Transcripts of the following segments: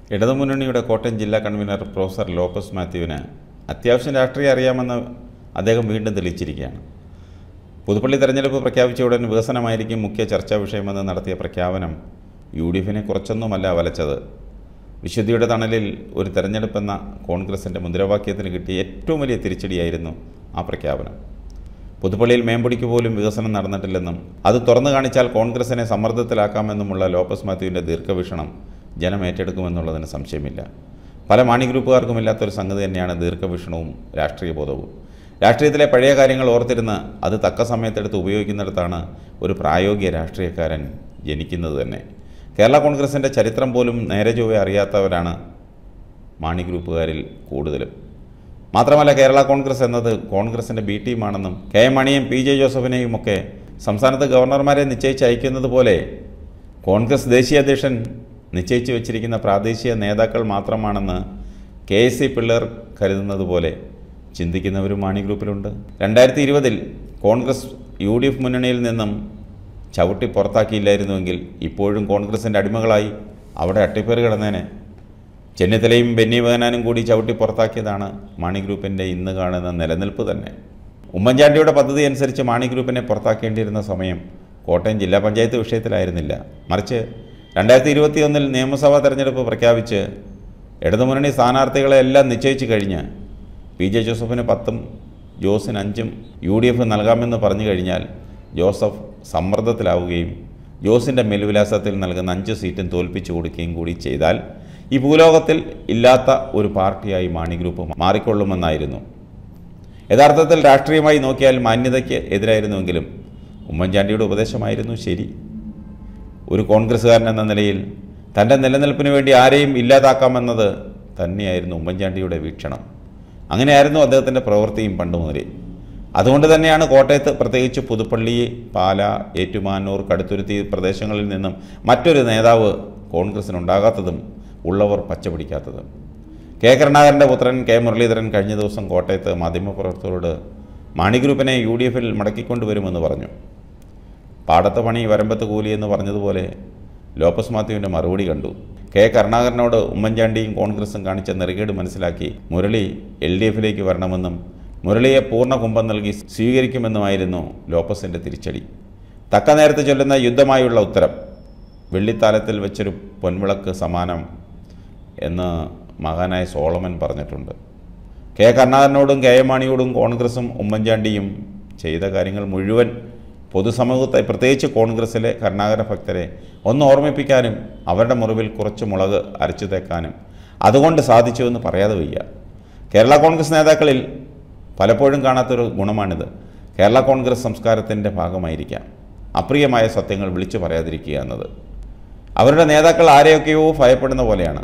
ഇടതുമുന്നണിയുടെ കോട്ടയം ജില്ലാ convener professor Lopez മാത്യുവിന് അത്യാവശ്യം രാഷ്ട്രീയം അറിയാമെന്ന് അദ്ദേഹം വീണ്ടും തെളിയിച്ചിരിക്കുകയാണ് പുതുപ്പള്ളി തെരഞ്ഞെടുപ്പ് പ്രഖ്യാപിച്ച ഉടൻ വികസനമായിരിക്കും മുഖ്യ ചർച്ചാ വിഷയമെന്ന് നടത്തിയ പ്രഖ്യാപനം യു ഡി എഫിനെ കുറച്ചൊന്നുമല്ല വലച്ചത് വിശുദ്ധിയുടെ തണലിൽ ഒരു തെരഞ്ഞെടുപ്പെന്ന കോൺഗ്രസിൻ്റെ മുദ്രാവാക്യത്തിന് കിട്ടിയ ഏറ്റവും വലിയ തിരിച്ചടിയായിരുന്നു ആ പ്രഖ്യാപനം പുതുപ്പള്ളിയിൽ മേമ്പൊടിക്ക് പോലും വികസനം നടന്നിട്ടില്ലെന്നും അത് തുറന്നു കാണിച്ചാൽ കോൺഗ്രസിനെ സമ്മർദ്ദത്തിലാക്കാമെന്നുമുള്ള ലോപ്പസ് മാത്യുവിൻ്റെ ദീർഘവീക്ഷണം ജനം ഏറ്റെടുക്കുമെന്നുള്ളതിന് സംശയമില്ല പല മാണി ഗ്രൂപ്പുകാർക്കുമില്ലാത്തൊരു സംഗതി തന്നെയാണ് ദീർഘവീക്ഷണവും രാഷ്ട്രീയ ബോധവും രാഷ്ട്രീയത്തിലെ പഴയ കാര്യങ്ങൾ ഓർത്തിരുന്ന് അത് തക്ക സമയത്തെടുത്ത് ഉപയോഗിക്കുന്നിടത്താണ് ഒരു പ്രായോഗിക രാഷ്ട്രീയക്കാരൻ ജനിക്കുന്നത് തന്നെ കേരള കോൺഗ്രസിൻ്റെ ചരിത്രം പോലും നേരെ ചൊവ്വെ അറിയാത്തവരാണ് മാണി ഗ്രൂപ്പുകാരിൽ കൂടുതലും മാത്രമല്ല കേരള കോൺഗ്രസ് എന്നത് കോൺഗ്രസിൻ്റെ ബി ടീമാണെന്നും കെ എം മണിയും പി ജെ ജോസഫിനെയും ഒക്കെ സംസ്ഥാനത്ത് ഗവർണർമാരെ നിശ്ചയിച്ച് അയക്കുന്നത് പോലെ കോൺഗ്രസ് ദേശീയ അധ്യക്ഷൻ നിശ്ചയിച്ചു വച്ചിരിക്കുന്ന പ്രാദേശിക നേതാക്കൾ മാത്രമാണെന്ന് കെ എസ് സി പിള്ളേർ കരുതുന്നത് പോലെ ചിന്തിക്കുന്നവരും മാണി ഗ്രൂപ്പിലുണ്ട് രണ്ടായിരത്തി ഇരുപതിൽ കോൺഗ്രസ് യു ഡി എഫ് മുന്നണിയിൽ നിന്നും ചവിട്ടി പുറത്താക്കിയില്ലായിരുന്നുവെങ്കിൽ ഇപ്പോഴും കോൺഗ്രസിൻ്റെ അടിമകളായി അവിടെ അട്ടിപ്പേറ് കിടന്നേനെ ചെന്നിത്തലയും ബെന്നി ബഹനാനും കൂടി ചവിട്ടി പുറത്താക്കിയതാണ് മാണി ഗ്രൂപ്പിൻ്റെ ഇന്ന് കാണുന്ന നിലനിൽപ്പ് തന്നെ ഉമ്മൻചാണ്ടിയുടെ പദ്ധതി അനുസരിച്ച് മാണി ഗ്രൂപ്പിനെ പുറത്താക്കേണ്ടിയിരുന്ന സമയം കോട്ടയം ജില്ലാ പഞ്ചായത്ത് വിഷയത്തിലായിരുന്നില്ല മറിച്ച് രണ്ടായിരത്തി ഇരുപത്തിയൊന്നിൽ നിയമസഭാ തെരഞ്ഞെടുപ്പ് പ്രഖ്യാപിച്ച് ഇടതുമുന്നണി സ്ഥാനാർത്ഥികളെ എല്ലാം നിശ്ചയിച്ചു കഴിഞ്ഞ് പി ജെ ജോസഫിന് പത്തും ജോസിന് അഞ്ചും യു ഡി എഫ് നൽകാമെന്ന് പറഞ്ഞു കഴിഞ്ഞാൽ ജോസഫ് സമ്മർദ്ദത്തിലാവുകയും ജോസിൻ്റെ മേൽവിലാസത്തിൽ നൽകുന്ന അഞ്ച് സീറ്റും തോൽപ്പിച്ചു കൊടുക്കുകയും കൂടി ചെയ്താൽ ഈ ഭൂലോകത്തിൽ ഇല്ലാത്ത ഒരു പാർട്ടിയായി മാണി ഗ്രൂപ്പ് മാറിക്കൊള്ളുമെന്നായിരുന്നു യഥാർത്ഥത്തിൽ രാഷ്ട്രീയമായി നോക്കിയാൽ മാന്യതയ്ക്ക് എതിരായിരുന്നുവെങ്കിലും ഉമ്മൻചാണ്ടിയുടെ ഉപദേശമായിരുന്നു ശരി ഒരു കോൺഗ്രസ്സുകാരൻ എന്ന നിലയിൽ തൻ്റെ നിലനിൽപ്പിന് വേണ്ടി ആരെയും ഇല്ലാതാക്കാമെന്നത് തന്നെയായിരുന്നു ഉമ്മൻചാണ്ടിയുടെ വീക്ഷണം അങ്ങനെയായിരുന്നു അദ്ദേഹത്തിൻ്റെ പ്രവൃത്തിയും പണ്ട് മുതലേ അതുകൊണ്ട് തന്നെയാണ് കോട്ടയത്ത് പ്രത്യേകിച്ച് പുതുപ്പള്ളി പാല ഏറ്റുമാനൂർ കടുത്തുരുത്തി പ്രദേശങ്ങളിൽ നിന്നും മറ്റൊരു നേതാവ് കോൺഗ്രസിനുണ്ടാകാത്തതും ഉള്ളവർ പച്ചപിടിക്കാത്തതും കെ കരുണാകരൻ്റെ പുത്രൻ കെ മുരളീധരൻ കഴിഞ്ഞ ദിവസം കോട്ടയത്ത് മാധ്യമപ്രവർത്തകരോട് മാണി ഗ്രൂപ്പിനെ യു ഡി എഫിൽ മടക്കിക്കൊണ്ടുവരുമെന്ന് പറഞ്ഞു പാടത്തെ പണി വരമ്പത്ത് കൂലി എന്ന് പറഞ്ഞതുപോലെ ലോപ്പസ് മാത്യുവിൻ്റെ മറുപടി കണ്ടു കെ കരുണാകരനോട് ഉമ്മൻചാണ്ടിയും കോൺഗ്രസും കാണിച്ച നെറുകേട് മനസ്സിലാക്കി മുരളി എൽ ഡി എഫിലേക്ക് വരണമെന്നും മുരളിയെ പൂർണ്ണ കുംഭം നൽകി സ്വീകരിക്കുമെന്നുമായിരുന്നു ലോപ്പസിൻ്റെ തിരിച്ചടി തക്ക നേരത്ത് ചൊല്ലുന്ന യുദ്ധമായുള്ള ഉത്തരം വെള്ളിത്താലത്തിൽ വെച്ചൊരു പൊൻവിളക്ക് സമാനം എന്ന് മഹാനായ സോളമൻ പറഞ്ഞിട്ടുണ്ട് കെ കരുണാകരനോടും കെ എം മാണിയോടും കോൺഗ്രസും ഉമ്മൻചാണ്ടിയും ചെയ്ത കാര്യങ്ങൾ മുഴുവൻ പൊതുസമൂഹത്തെ പ്രത്യേകിച്ച് കോൺഗ്രസ്സിലെ കരുണാകര ഭക്തരെ ഒന്ന് ഓർമ്മിപ്പിക്കാനും അവരുടെ മുറിവിൽ കുറച്ച് മുളക് അരച്ചു തേക്കാനും അതുകൊണ്ട് സാധിച്ചുവെന്ന് പറയാതെ വയ്യ കേരള കോൺഗ്രസ് നേതാക്കളിൽ പലപ്പോഴും കാണാത്തൊരു ഗുണമാണിത് കേരള കോൺഗ്രസ് സംസ്കാരത്തിൻ്റെ ഭാഗമായിരിക്കാം അപ്രിയമായ സത്യങ്ങൾ വിളിച്ചു പറയാതിരിക്കുക എന്നത് അവരുടെ നേതാക്കൾ ആരെയൊക്കെയോ ഭയപ്പെടുന്ന പോലെയാണ്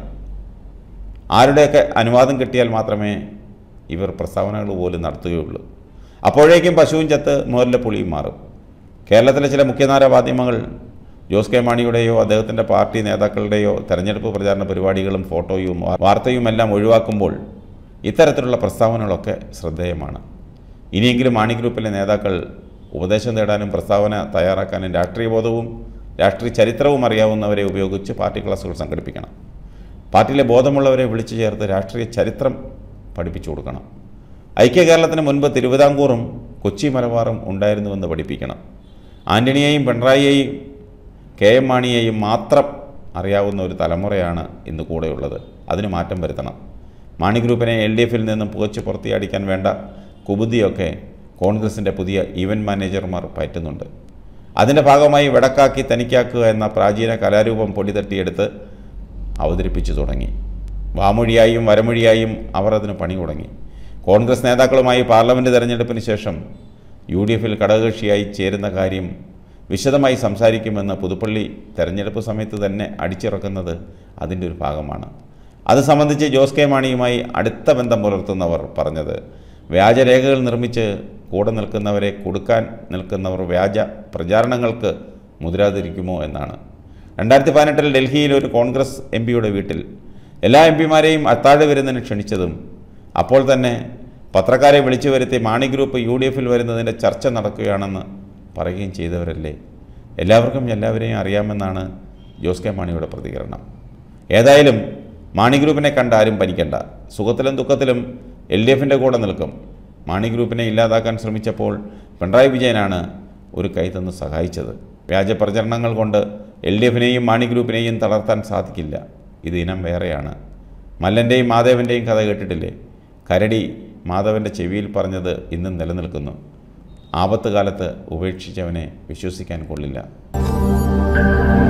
ആരുടെയൊക്കെ അനുവാദം കിട്ടിയാൽ മാത്രമേ ഇവർ പ്രസ്താവനകൾ പോലും നടത്തുകയുള്ളൂ അപ്പോഴേക്കും പശുവും ചത്ത് മോരിലെ പുളിയും മാറും കേരളത്തിലെ ചില മുഖ്യധാര മാധ്യമങ്ങൾ ജോസ് കെ മാണിയുടെയോ അദ്ദേഹത്തിൻ്റെ പാർട്ടി നേതാക്കളുടെയോ തെരഞ്ഞെടുപ്പ് പ്രചാരണ പരിപാടികളും ഫോട്ടോയും വാർത്തയും എല്ലാം ഒഴിവാക്കുമ്പോൾ ഇത്തരത്തിലുള്ള പ്രസ്താവനകളൊക്കെ ശ്രദ്ധേയമാണ് ഇനിയെങ്കിലും മാണി ഗ്രൂപ്പിലെ നേതാക്കൾ ഉപദേശം തേടാനും പ്രസ്താവന തയ്യാറാക്കാനും രാഷ്ട്രീയ ബോധവും രാഷ്ട്രീയ ചരിത്രവും അറിയാവുന്നവരെ ഉപയോഗിച്ച് പാർട്ടി ക്ലാസുകൾ സംഘടിപ്പിക്കണം പാർട്ടിയിലെ ബോധമുള്ളവരെ വിളിച്ചു ചേർത്ത് രാഷ്ട്രീയ ചരിത്രം പഠിപ്പിച്ചു കൊടുക്കണം ഐക്യ കേരളത്തിന് മുൻപ് തിരുവിതാംകൂറും കൊച്ചി മലബാറും ഉണ്ടായിരുന്നുവെന്ന് പഠിപ്പിക്കണം ആൻ്റണിയെയും പിണറായിയെയും കെ എം മാണിയെയും മാത്രം അറിയാവുന്ന ഒരു തലമുറയാണ് ഇന്ന് കൂടെയുള്ളത് അതിന് മാറ്റം വരുത്തണം മാണി ഗ്രൂപ്പിനെ എൽ ഡി എഫിൽ നിന്നും പുകച്ച് പുറത്തിയടിക്കാൻ വേണ്ട കുബുദ്ധിയൊക്കെ കോൺഗ്രസിൻ്റെ പുതിയ ഈവൻറ്റ് മാനേജർമാർ പയറ്റുന്നുണ്ട് അതിൻ്റെ ഭാഗമായി വെടക്കാക്കി തനിക്കാക്കുക എന്ന പ്രാചീന കലാരൂപം പൊടി തട്ടിയെടുത്ത് അവതരിപ്പിച്ചു തുടങ്ങി വാമൊഴിയായും വരമൊഴിയായും അവർ അതിന് പണി തുടങ്ങി കോൺഗ്രസ് നേതാക്കളുമായി പാർലമെൻറ്റ് തെരഞ്ഞെടുപ്പിന് ശേഷം യു ഡി എഫിൽ ഘടകകക്ഷിയായി ചേരുന്ന കാര്യം വിശദമായി സംസാരിക്കുമെന്ന് പുതുപ്പള്ളി തെരഞ്ഞെടുപ്പ് സമയത്ത് തന്നെ അടിച്ചിറക്കുന്നത് അതിൻ്റെ ഒരു ഭാഗമാണ് അത് സംബന്ധിച്ച് ജോസ് കെ മാണിയുമായി അടുത്ത ബന്ധം പുലർത്തുന്നവർ പറഞ്ഞത് വ്യാജരേഖകൾ നിർമ്മിച്ച് കൂടെ നിൽക്കുന്നവരെ കൊടുക്കാൻ നിൽക്കുന്നവർ വ്യാജ പ്രചാരണങ്ങൾക്ക് മുതിരാതിരിക്കുമോ എന്നാണ് രണ്ടായിരത്തി പതിനെട്ടിൽ ഡൽഹിയിൽ ഒരു കോൺഗ്രസ് എം പിയുടെ വീട്ടിൽ എല്ലാ എം പിമാരെയും അത്താഴ വിരുന്നിന് ക്ഷണിച്ചതും അപ്പോൾ തന്നെ പത്രക്കാരെ വിളിച്ചു വരുത്തി മാണി ഗ്രൂപ്പ് യു ഡി എഫിൽ വരുന്നതിൻ്റെ ചർച്ച നടക്കുകയാണെന്ന് പറയുകയും ചെയ്തവരല്ലേ എല്ലാവർക്കും എല്ലാവരെയും അറിയാമെന്നാണ് ജോസ് കെ മാണിയുടെ പ്രതികരണം ഏതായാലും മാണി ഗ്രൂപ്പിനെ കണ്ട് ആരും പനിക്കണ്ട സുഖത്തിലും ദുഃഖത്തിലും എൽ ഡി എഫിൻ്റെ കൂടെ നിൽക്കും മാണി ഗ്രൂപ്പിനെ ഇല്ലാതാക്കാൻ ശ്രമിച്ചപ്പോൾ പിണറായി വിജയനാണ് ഒരു കൈ തന്ന് സഹായിച്ചത് വ്യാജ പ്രചരണങ്ങൾ കൊണ്ട് എൽ ഡി എഫിനെയും മാണി ഗ്രൂപ്പിനെയും തളർത്താൻ സാധിക്കില്ല ഇത് ഇനം വേറെയാണ് മല്ലൻ്റെയും മാധവൻ്റെയും കഥ കേട്ടിട്ടില്ലേ കരടി മാധവൻ്റെ ചെവിയിൽ പറഞ്ഞത് ഇന്നും നിലനിൽക്കുന്നു ആപത്ത് കാലത്ത് ഉപേക്ഷിച്ചവനെ വിശ്വസിക്കാൻ കൊള്ളില്ല